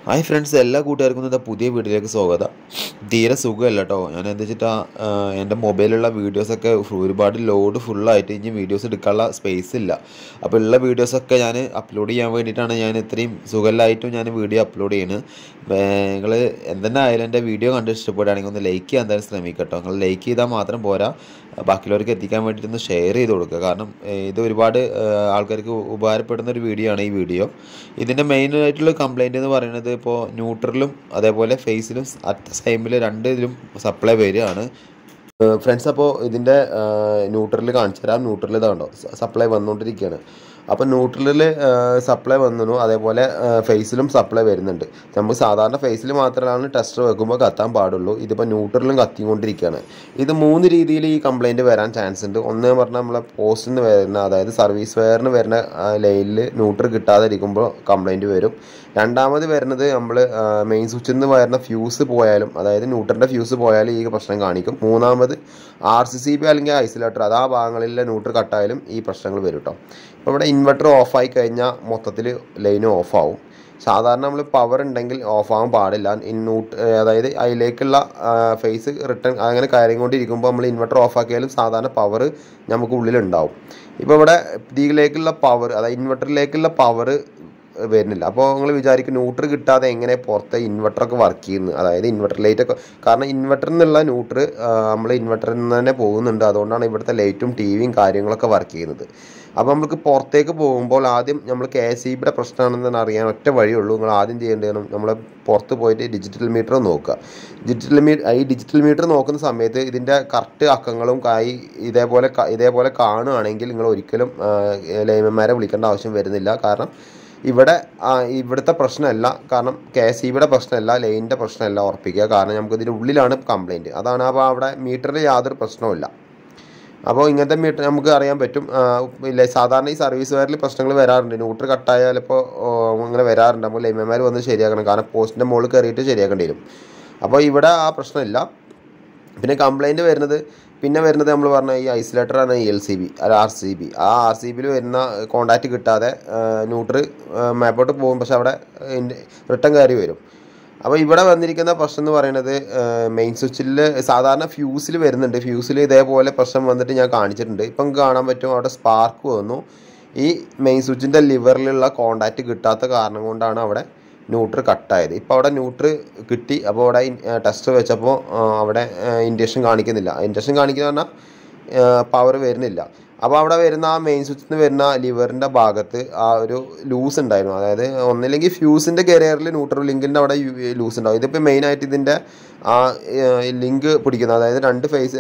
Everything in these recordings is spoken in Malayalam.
ഹായ് ഫ്രണ്ട്സ് എല്ലാ കൂട്ടുകാർക്കും ഇന്നത്തെ പുതിയ വീഡിയോയിലേക്ക് സ്വാഗതം തീരെ സുഖമല്ല കേട്ടോ ഞാൻ എന്താ വെച്ചിട്ടാ എൻ്റെ മൊബൈലിലുള്ള വീഡിയോസൊക്കെ ഒരുപാട് ലോഡ് ഫുള്ളായിട്ട് ഇനി വീഡിയോസ് എടുക്കാനുള്ള സ്പേസ് ഇല്ല അപ്പോൾ ഉള്ള വീഡിയോസൊക്കെ ഞാൻ അപ്ലോഡ് ചെയ്യാൻ വേണ്ടിയിട്ടാണ് ഞാൻ ഇത്രയും സുഖമില്ലായിട്ടും ഞാൻ വീഡിയോ അപ്ലോഡ് ചെയ്യുന്നത് നിങ്ങൾ എന്തെന്നെ ആയാലും എൻ്റെ വീഡിയോ കണ്ട് ഇഷ്ടപ്പെടുകയാണെങ്കിൽ ഒന്ന് ലൈക്ക് ചെയ്യാൻ എന്തായാലും ശ്രമിക്കുക കേട്ടോ നിങ്ങൾ ലൈക്ക് ചെയ്താൽ മാത്രം പോരാ ബാക്കിയുള്ളവർക്ക് എത്തിക്കാൻ വേണ്ടിയിട്ട് ഒന്ന് ഷെയർ ചെയ്ത് കൊടുക്കുക കാരണം ഏഹ്, ഇത് ഒരുപാട് ഏഹ്, ആൾക്കാർക്ക് ഉപകാരപ്പെടുന്ന ഒരു വീഡിയോ ആണ് ഈ വീഡിയോ ഇതിൻ്റെ മെയിൻ ആയിട്ടുള്ള കംപ്ലൈൻറ്റ് എന്ന് പറയുന്നത് ഇപ്പോൾ ന്യൂട്രലും അതേപോലെ ഫേസിലും അറ്റ് ടൈമിൽ രണ്ട് ഇതിലും സപ്ലൈ വരികയാണ് ഫ്രണ്ട്സ് അപ്പോൾ ഇതിൻ്റെ ന്യൂട്രലിൽ കാണിച്ചു തരാം ന്യൂട്രൽ ഇതാണ്ടോ സപ്ലൈ വന്നുകൊണ്ടിരിക്കുകയാണ് അപ്പോൾ ന്യൂട്രലിൽ സപ്ലൈ വന്നു അതേപോലെ ഫേസിലും സപ്ലൈ വരുന്നുണ്ട് നമുക്ക് സാധാരണ ഫേസിൽ മാത്രമാണ് ടെസ്റ്റർ വെക്കുമ്പോൾ കത്താൻ പാടുള്ളൂ ഇതിപ്പോൾ ന്യൂട്രലിലും കത്തിക്കൊണ്ടിരിക്കുകയാണ് ഇത് മൂന്ന് രീതിയിൽ ഈ കംപ്ലൈൻറ്റ് വരാൻ ചാൻസ് ഉണ്ട് ഒന്ന് പറഞ്ഞാൽ നമ്മളെ പോസ്റ്റിൽ നിന്ന് വരുന്ന അതായത് സർവീസ് വെയറിന് വരുന്ന ലൈനിൽ ന്യൂട്രൽ കിട്ടാതെ ഇരിക്കുമ്പോൾ കംപ്ലൈൻറ്റ് വരും രണ്ടാമത് വരുന്നത് നമ്മൾ മെയിൻ സ്വിച്ചിൽ നിന്ന് വരുന്ന ഫ്യൂസ് പോയാലും അതായത് ന്യൂട്രലിൻ്റെ ഫ്യൂസ് പോയാലും ഈ പ്രശ്നം കാണിക്കും മൂന്നാമത് ആർ സി സി ബി അല്ലെങ്കിൽ ഐസൊലേറ്റർ അത് ആ ഭാഗങ്ങളിലെ ന്യൂട്രൽ കട്ടായാലും ഈ പ്രശ്നങ്ങൾ വരും കേട്ടോ ഇപ്പോൾ ഇവിടെ ഇൻവെർട്ടർ ഓഫായി കഴിഞ്ഞാൽ മൊത്തത്തിൽ ലൈനും ഓഫാവും സാധാരണ നമ്മൾ പവർ ഉണ്ടെങ്കിൽ ഓഫ് ആവാൻ പാടില്ല ഇന്നൂട്ട് അതായത് അതിലേക്കുള്ള ഫേസ് റിട്ടേൺ അങ്ങനെ കാര്യം കൊണ്ടിരിക്കുമ്പോൾ നമ്മൾ ഇൻവെർട്ടർ ഓഫ് ആക്കിയാലും സാധാരണ പവർ നമുക്ക് ഉള്ളിലുണ്ടാവും ഇപ്പോൾ ഇവിടെ ഇതിലേക്കുള്ള പവർ അതായത് ഇൻവെർട്ടറിലേക്കുള്ള പവർ വരുന്നില്ല അപ്പോൾ നിങ്ങൾ വിചാരിക്കും ന്യൂട്രർ കിട്ടാതെ എങ്ങനെ പുറത്തെ ഇൻവെർട്ടറൊക്കെ വർക്ക് ചെയ്യുന്നു അതായത് ഇൻവെർട്ടർ ലൈറ്റ് ഒക്കെ കാരണം ഇൻവെർട്ടറിൽ നിന്നുള്ള ന്യൂട്രർ നമ്മൾ ഇൻവെർട്ടറിൽ നിന്ന് തന്നെ പോകുന്നുണ്ട് അതുകൊണ്ടാണ് ഇവിടുത്തെ ലൈറ്റും ടി വിയും കാര്യങ്ങളൊക്കെ വർക്ക് ചെയ്യുന്നത് അപ്പോൾ നമുക്ക് പുറത്തേക്ക് പോകുമ്പോൾ ആദ്യം നമ്മൾ കെ എസ് ഇ ബിയുടെ പ്രശ്നമാണെന്ന് അറിയാൻ ഒറ്റ വഴിയുള്ളൂ നിങ്ങൾ ആദ്യം ചെയ്യേണ്ടതാണ് നമ്മൾ പുറത്ത് പോയിട്ട് ഡിജിറ്റൽ മീറ്റർ നോക്കുക ഡിജിറ്റൽ മീ ഈ ഡിജിറ്റൽ മീറ്റർ നോക്കുന്ന സമയത്ത് ഇതിൻ്റെ കറക്റ്റ് അക്കങ്ങളും കായി ഇതേപോലെ ക- ഇതേപോലെ കാണുകയാണെങ്കിൽ നിങ്ങൾ ഒരിക്കലും ലൈമന്മാരെ വിളിക്കേണ്ട ആവശ്യം വരുന്നില്ല കാരണം ഇവിടെ ആ, ഇവിടുത്തെ പ്രശ്നമല്ല കാരണം കെ എസ് ഇ ബിയുടെ പ്രശ്നമല്ല ലൈനിൻ്റെ പ്രശ്നമല്ല ഉറപ്പിക്കുക കാരണം നമുക്ക് ഇതിൻ്റെ ഉള്ളിലാണ് കംപ്ലൈൻറ്റ് അതാണ് അപ്പോൾ അവിടെ മീറ്ററിൽ യാതൊരു പ്രശ്നവുമില്ല അപ്പോൾ ഇങ്ങനത്തെ മീറ്റർ നമുക്ക് അറിയാൻ പറ്റും ആ, ഇല്ല സാധാരണ ഈ സർവീസ് വയറിൽ പ്രശ്നങ്ങൾ വരാറുണ്ട് ന്യൂട്രൽ കട്ടായാൽ ഇപ്പോൾ അങ്ങനെ വരാറുണ്ട് അപ്പോൾ ലൈമന്മാർ വന്ന് ശരിയാക്കണം കാരണം പോസ്റ്റിൻ്റെ മുകളിൽ കയറിയിട്ട് ശരിയാക്കേണ്ടി വരും അപ്പോൾ ഇവിടെ ആ പ്രശ്നമില്ല പിന്നെ കംപ്ലൈൻറ്റ് വരുന്നത് പിന്നെ വരുന്നത് നമ്മൾ പറഞ്ഞ ഈ ഐസൊലേറ്ററാണ് ഈ എൽ സി ബി അല്ല ആർ സി ബി ആ ആർ സി ബിയിൽ വരുന്ന കോണ്ടാക്റ്റ് കിട്ടാതെ ന്യൂട്രൽ മാപ്പോട്ട് പോകും പക്ഷെ അവിടെ റിട്ടേൺ കയറി വരും അപ്പോൾ ഇവിടെ വന്നിരിക്കുന്ന പ്രശ്നം എന്ന് പറയുന്നത് മെയിൻ സ്വിച്ചിൽ സാധാരണ ഫ്യൂസിൽ വരുന്നുണ്ട് ഫ്യൂസിൽ ഇതേപോലെ പ്രശ്നം വന്നിട്ട് ഞാൻ കാണിച്ചിട്ടുണ്ട് ഇപ്പം നിങ്ങൾക്ക് കാണാൻ പറ്റും അവിടെ സ്പാർക്ക് വന്നു ഈ മെയിൻ സ്വിച്ചിൻ്റെ ലിവറിലുള്ള കോണ്ടാക്റ്റ് കിട്ടാത്ത കാരണം കൊണ്ടാണ് അവിടെ ന്യൂട്രൽ കട്ടായത് ഇപ്പോൾ അവിടെ ന്യൂട്രൽ കിട്ടി അപ്പോൾ അവിടെ ടെസ്റ്റ് വെച്ചപ്പോൾ ആ, അവിടെ ഇൻഡക്ഷൻ കാണിക്കുന്നില്ല ഇൻഡക്ഷൻ കാണിക്കുന്ന പറഞ്ഞാൽ പവർ വരുന്നില്ല അപ്പോൾ അവിടെ വരുന്ന ആ മെയിൻ സ്വിച്ചിൽ നിന്ന് വരുന്ന ലിവറിൻ്റെ ഭാഗത്ത് ആ ഒരു ലൂസ് ഉണ്ടായിരുന്നു അതായത് ഒന്നില്ലെങ്കിൽ ഫ്യൂസിൻ്റെ കരിയറിൽ ന്യൂട്രൽ ലിങ്കിൻ്റെ അവിടെ ലൂസ് ഉണ്ടാവും ഇതിപ്പോൾ മെയിനായിട്ട് ഇതിൻ്റെ ആ ലിങ്ക് പിടിക്കുന്ന അതായത് രണ്ട് ഫേസ്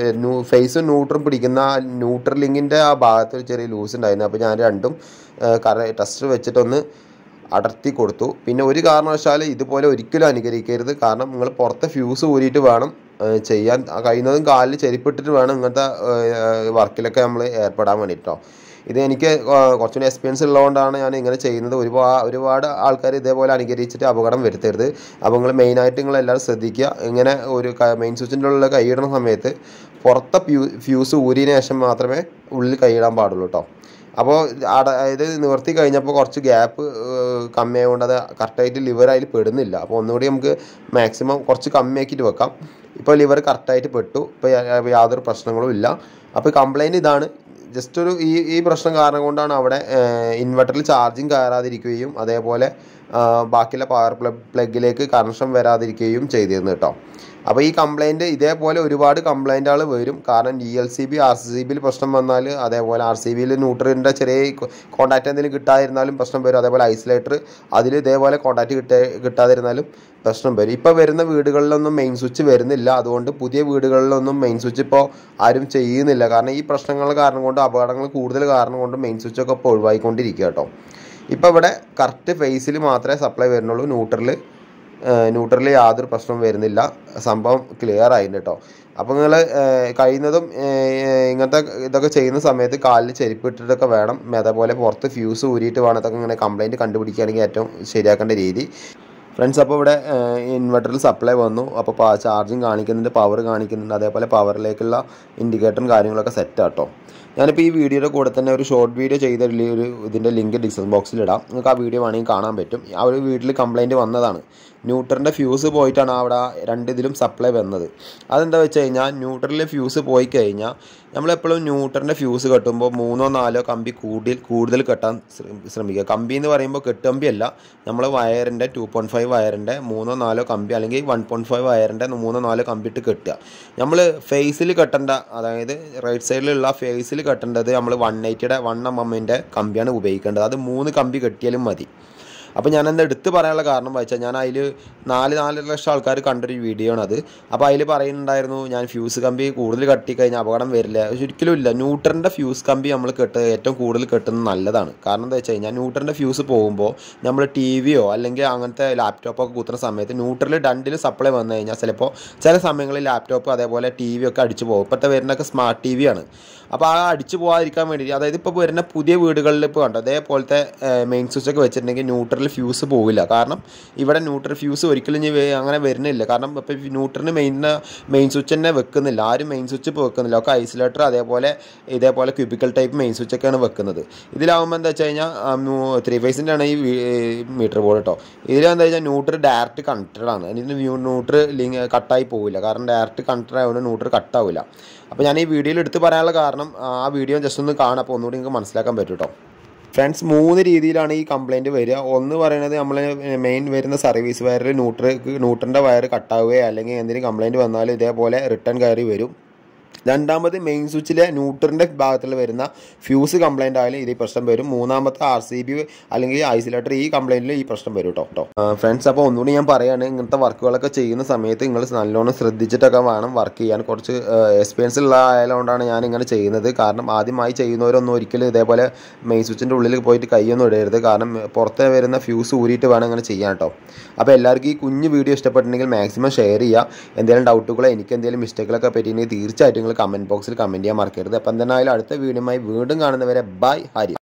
ഫേസും ന്യൂട്രും പിടിക്കുന്ന ആ ന്യൂട്രൽ ലിങ്കിൻ്റെ ആ ഭാഗത്ത് ഒരു ചെറിയ ലൂസ് ഉണ്ടായിരുന്നു അപ്പോൾ ഞാൻ രണ്ടും കറ ടെസ്റ്റ് വെച്ചിട്ടൊന്ന് അടർത്തി കൊടുത്തു പിന്നെ ഒരു കാരണവശാലും ഇതുപോലെ ഒരിക്കലും അനുകരിക്കരുത് കാരണം നിങ്ങൾ പുറത്തെ ഫ്യൂസ് ഊരിയിട്ട് വേണം ഏഹ് ചെയ്യാൻ ആ കഴിയുന്നതും കാലിൽ ചെരിപ്പിട്ടിട്ട് വേണം ഇങ്ങനത്തെ വർക്കിലൊക്കെ നമ്മൾ ഏർപ്പെടാൻ വേണ്ടിയിട്ടോ ഇത് എനിക്ക് ഏഹ് കുറച്ചുകൂടി എക്സ്പീരിയൻസ് ഉള്ളതുകൊണ്ടാണ് ഞാൻ ഇങ്ങനെ ചെയ്യുന്നത് ഒരുപാട് ഒരുപാട് ആൾക്കാർ ഇതേപോലെ അനുകരിച്ചിട്ട് അപകടം വരുത്തരുത് അപ്പോൾ നിങ്ങൾ മെയിനായിട്ട് നിങ്ങൾ എല്ലാവരും ശ്രദ്ധിക്കുക ഇങ്ങനെ ഒരു മെയിൻ സ്വിച്ചിൻ്റെ ഉള്ളിൽ കൈയിടുന്ന സമയത്ത് പുറത്തെ ഫ്യൂ ഫ്യൂസ് ഊരിയതിന് ശേഷം മാത്രമേ ഉള്ളിൽ കൈയിടാൻ പാടുള്ളൂ കേട്ടോ അപ്പോൾ അട ഇത് നിവർത്തി കഴിഞ്ഞപ്പോൾ കുറച്ച് ഗ്യാപ്പ് കമ്മിയായതുകൊണ്ട് അത് കറക്റ്റായിട്ട് ലിവർ അതിൽ പെടുന്നില്ല അപ്പോൾ ഒന്നുകൂടി നമുക്ക് മാക്സിമം കുറച്ച് കമ്മിയാക്കിയിട്ട് വെക്കാം ഇപ്പോൾ ലിവർ കറക്റ്റായിട്ട് പെട്ടു ഇപ്പോൾ യാ- യാതൊരു പ്രശ്നങ്ങളും ഇല്ല അപ്പോൾ കംപ്ലൈൻറ്റ് ഇതാണ് ജസ്റ്റ് ഒരു ഈ ഈ പ്രശ്നം കാരണം കൊണ്ടാണ് അവിടെ ഇൻവെർട്ടറിൽ ചാർജിങ് കയറാതിരിക്കുകയും അതേപോലെ ആ, ബാക്കിയുള്ള പവർ പ്ലഗ് പ്ലഗിലേക്ക് കണക്ഷൻ വരാതിരിക്കുകയും ചെയ്തിരുന്നു കേട്ടോ അപ്പോൾ ഈ കംപ്ലൈൻറ്റ് ഇതേപോലെ ഒരുപാട് കംപ്ലൈൻറ്റുകൾ വരും കാരണം D L C B R C C ബിയിൽ പ്രശ്നം വന്നാൽ അതേപോലെ ആർ സി ബിയിൽ ന്യൂട്രിൻ്റെ ചെറിയ കോൺടാക്റ്റ് എന്തെങ്കിലും കിട്ടാതിരുന്നാലും പ്രശ്നം വരും അതേപോലെ ഐസൊലേറ്റർ അതിൽ ഇതേപോലെ കോൺടാക്റ്റ് കിട്ടാ കിട്ടാതിരുന്നാലും പ്രശ്നം വരും ഇപ്പോൾ വരുന്ന വീടുകളിലൊന്നും മെയിൻ സ്വിച്ച് വരുന്നില്ല അതുകൊണ്ട് പുതിയ വീടുകളിലൊന്നും മെയിൻ സ്വിച്ച് ഇപ്പോൾ ആരും ചെയ്യുന്നില്ല കാരണം ഈ പ്രശ്നങ്ങൾ കാരണം കൊണ്ട് അപകടങ്ങൾ കൂടുതൽ കാരണം കൊണ്ട് മെയിൻ സ്വിച്ചൊക്കെ ഇപ്പോൾ ഒഴിവായിക്കൊണ്ടിരിക്കുക കേട്ടോ ഇപ്പോൾ ഇവിടെ കറക്റ്റ് ഫേസിൽ മാത്രമേ സപ്ലൈ വരുന്നുള്ളൂ ന്യൂട്രൽ ന്യൂട്രലിൽ യാതൊരു പ്രശ്നവും വരുന്നില്ല സംഭവം ക്ലിയർ ആയിട്ടുണ്ട് കേട്ടോ അപ്പോൾ നിങ്ങൾ കഴിയുന്നതും ഏഹ്, ഇങ്ങനത്തെ ഇതൊക്കെ ചെയ്യുന്ന സമയത്ത് കാലിൽ ചെരുപ്പ് ഇട്ടിട്ടൊക്കെ വേണം അതേപോലെ പുറത്ത് ഫ്യൂസ് ഊരിയിട്ട് വേണം ഇതൊക്കെ ഇങ്ങനെ കംപ്ലൈൻറ്റ് കണ്ടുപിടിക്കുകയാണെങ്കിൽ ഏറ്റവും ശരിയാക്കേണ്ട രീതി ഫ്രണ്ട്സ് അപ്പോൾ ഇവിടെ ഇൻവെർട്ടറിൽ സപ്ലൈ വന്നു അപ്പോൾ ചാർജിങ് കാണിക്കുന്നുണ്ട് പവർ കാണിക്കുന്നുണ്ട് അതേപോലെ പവറിലേക്കുള്ള ഇൻഡിക്കേറ്ററും കാര്യങ്ങളൊക്കെ സെറ്റ് ആട്ടോ ഞാനിപ്പോൾ ഈ വീഡിയോയുടെ കൂടെ തന്നെ ഒരു ഷോർട്ട് വീഡിയോ ചെയ്ത ഒരു ഇതിൻ്റെ ലിങ്ക് ഡിസ്ക്രിപ്ഷൻ ബോക്സിൽ ഇടാം നിങ്ങൾക്ക് ആ വീഡിയോ വേണമെങ്കിൽ കാണാൻ പറ്റും ആ ഒരു വീട്ടിൽ കംപ്ലയിൻറ്റ് വന്നതാണ് ന്യൂട്രലിൻ്റെ ഫ്യൂസ് പോയിട്ടാണ് അവിടെ രണ്ട് ഇതിലും സപ്ലൈ വന്നത് അതെന്താ വെച്ച് കഴിഞ്ഞാൽ ന്യൂട്രലിലെ ഫ്യൂസ് പോയി കഴിഞ്ഞാൽ നമ്മളെപ്പോഴും ന്യൂട്രലിൻ്റെ ഫ്യൂസ് കെട്ടുമ്പോൾ മൂന്നോ നാലോ കമ്പി കൂടുതൽ കൂടുതൽ കെട്ടാൻ ശ്രമിക്കുക കമ്പി എന്ന് പറയുമ്പോൾ കെട്ടുകമ്പി അല്ല നമ്മൾ വയറിൻ്റെ ടു പോയിൻറ്റ് ഫൈവ് വയറിൻ്റെ മൂന്നോ നാലോ കമ്പി അല്ലെങ്കിൽ വൺ പോയിൻറ്റ് ഫൈവ് വയറിൻ്റെ മൂന്നോ നാലോ കമ്പി ഇട്ട് കെട്ടുക നമ്മൾ ഫേസിൽ കെട്ടേണ്ട അതായത് റൈറ്റ് സൈഡിലുള്ള ഫേസിൽ കെട്ടേണ്ടത് നമ്മൾ വൺ എയ്റ്റിയുടെ വൺ എം എമ്മിൻ്റെ കമ്പിയാണ് ഉപയോഗിക്കേണ്ടത് അത് മൂന്ന് കമ്പി കെട്ടിയാലും മതി അപ്പോൾ ഞാൻ എന്താ എടുത്ത് പറയാനുള്ള കാരണം വെച്ചാൽ ഞാൻ അതിൽ നാല് നാലര ലക്ഷം ആൾക്കാർ കണ്ടൊരു വീഡിയോ ആണ് അത് അപ്പോൾ അതിൽ പറയുന്നുണ്ടായിരുന്നു ഞാൻ ഫ്യൂസ് കമ്പി കൂടുതൽ കെട്ടി കഴിഞ്ഞാൽ അപകടം വരില്ല പക്ഷെ ഒരിക്കലും ഇല്ല ന്യൂട്രൻ്റെ ഫ്യൂസ് കമ്പി നമ്മൾ കെട്ട് ഏറ്റവും കൂടുതൽ കെട്ടുന്നത് നല്ലതാണ് കാരണം എന്താ വെച്ച് കഴിഞ്ഞാൽ ന്യൂട്രൻ്റെ ഫ്യൂസ് പോകുമ്പോൾ നമ്മൾ ടി വിയോ അല്ലെങ്കിൽ അങ്ങനത്തെ ലാപ്ടോപ്പൊക്കെ കുത്തുന്ന സമയത്ത് ന്യൂട്രൽ രണ്ടിൽ സപ്ലൈ വന്നു കഴിഞ്ഞാൽ ചിലപ്പോൾ ചില സമയങ്ങളിൽ ലാപ്ടോപ്പ് അതേപോലെ ടി വി ഒക്കെ അടിച്ചു പോകും ഇപ്പോഴത്തെ വരുന്നൊക്കെ സ്മാർട്ട് ടി വി ആണ് അപ്പോൾ ആ അടിച്ചു പോകാതിരിക്കാൻ വേണ്ടി അതായത് ഇപ്പോൾ വരുന്ന പുതിയ വീടുകളിൽ ഇപ്പോൾ കണ്ടോ അതേപോലത്തെ മെയിൻ സ്വിച്ച് ഒക്കെ വെച്ചിട്ടുണ്ടെങ്കിൽ ന്യൂട്രൽ ഫ്യൂസ് പോവില്ല കാരണം ഇവിടെ ന്യൂട്രൽ ഫ്യൂസ് ഒരിക്കലും ഇനി വേ- അങ്ങനെ വരുന്നില്ല കാരണം ഇപ്പോൾ ന്യൂട്രലിന് മെയിൻ മെയിൻ സ്വിച്ച് തന്നെ വെക്കുന്നില്ല ആരും മെയിൻ സ്വിച്ച് ഇപ്പോൾ വെക്കുന്നില്ല ഒക്കെ ഐസൊലേറ്റർ അതേപോലെ ഇതേപോലെ ക്യൂബിക്കൽ ടൈപ്പ് മെയിൻ സ്വിച്ച് ഒക്കെയാണ് വെക്കുന്നത് ഇതിലാവുമ്പോൾ എന്താ വെച്ച് കഴിഞ്ഞാൽ ത്രീ ഫേസിൻ്റെ ആണ് ഈ മീറ്റർ ബോർഡ് കേട്ടോ ഇതിലെന്താ വെച്ചാൽ ന്യൂട്രൽ ഡയറക്റ്റ് കണക്റ്റഡ് ആണ് ഇതിന് ന്യൂട്രൽ ലിങ്ക് കട്ടായി പോവില്ല കാരണം ഡയറക്റ്റ് കണക്റ്റഡ് ആയതുകൊണ്ട് ന്യൂട്രൽ കട്ടാവില്ല അപ്പോൾ ഞാൻ ഈ വീഡിയോയിൽ എടുത്ത് പറയാനുള്ള കാരണം ആ വീഡിയോ ജസ്റ്റ് ഒന്ന് കാണാം അപ്പോൾ ഒന്നുകൂടി നിങ്ങൾക്ക് മനസ്സിലാക്കാൻ പറ്റും കേട്ടോ ഫ്രണ്ട്സ് മൂന്ന് രീതിയിലാണ് ഈ കംപ്ലയിൻറ്റ് വരിക ഒന്ന് പറയുന്നത് നമ്മൾ മെയിൻ വരുന്ന സർവീസ് വയറിൽ ന്യൂട്ര ന്യൂട്രൻ്റെ വയർ കട്ടാവുകയോ അല്ലെങ്കിൽ എന്തെങ്കിലും കംപ്ലയിൻറ്റ് വന്നാൽ ഇതേപോലെ റിട്ടേൺ കയറി വരും രണ്ടാമത് മെയിൻ സ്വിച്ചിലെ ന്യൂട്രൻ്റെ ഭാഗത്തിൽ വരുന്ന ഫ്യൂസ് കംപ്ലൈൻ്റ് ആയാലും ഇത് ഈ പ്രശ്നം വരും മൂന്നാമത്തെ ആർ സി ബി അല്ലെങ്കിൽ ഐസൊലേറ്റർ ഈ കംപ്ലൈൻറ്റിൽ ഈ പ്രശ്നം വരും കേട്ടോ കേട്ടോ ഫ്രണ്ട്സ് അപ്പോൾ ഒന്നുകൂടി ഞാൻ പറയുകയാണ് ഇങ്ങനത്തെ വർക്കുകളൊക്കെ ചെയ്യുന്ന സമയത്ത് നിങ്ങൾ നല്ലോണം ശ്രദ്ധിച്ചിട്ടൊക്കെ വേണം വർക്ക് ചെയ്യാൻ കുറച്ച് എക്സ്പീരിയൻസ് ഉള്ള ആയതുകൊണ്ടാണ് ഞാൻ ഇങ്ങനെ ചെയ്യുന്നത് കാരണം ആദ്യമായി ചെയ്യുന്നവരൊന്നും ഒരിക്കലും ഇതേപോലെ മെയിൻ സ്വിച്ചിൻ്റെ ഉള്ളിൽ പോയിട്ട് കൈയൊന്നും ഇടരുത് കാരണം പുറത്ത് വരുന്ന ഫ്യൂസ് ഊരിയിട്ട് വേണം ഇങ്ങനെ ചെയ്യാൻ കേട്ടോ അപ്പോൾ എല്ലാവർക്കും ഈ കുഞ്ഞ് വീഡിയോ ഇഷ്ടപ്പെട്ടിട്ടുണ്ടെങ്കിൽ മാക്സിമം ഷെയർ ചെയ്യുക എന്തെങ്കിലും ഡൗട്ടുകളോ എനിക്ക് എന്തെങ്കിലും മിസ്റ്റേക്കുകളൊക്കെ പറ്റിയിട്ടുണ്ടെങ്കിൽ തീർച്ചയായിട്ടും നിങ്ങൾ കമൻറ്റ് ബോക്സിൽ കമൻറ്റ് ചെയ്യാൻ മറക്കരുത് അപ്പം എന്തായാലും അടുത്ത വീഡിയോയുമായി വീണ്ടും കാണുന്നവരെ ബൈ ഹരി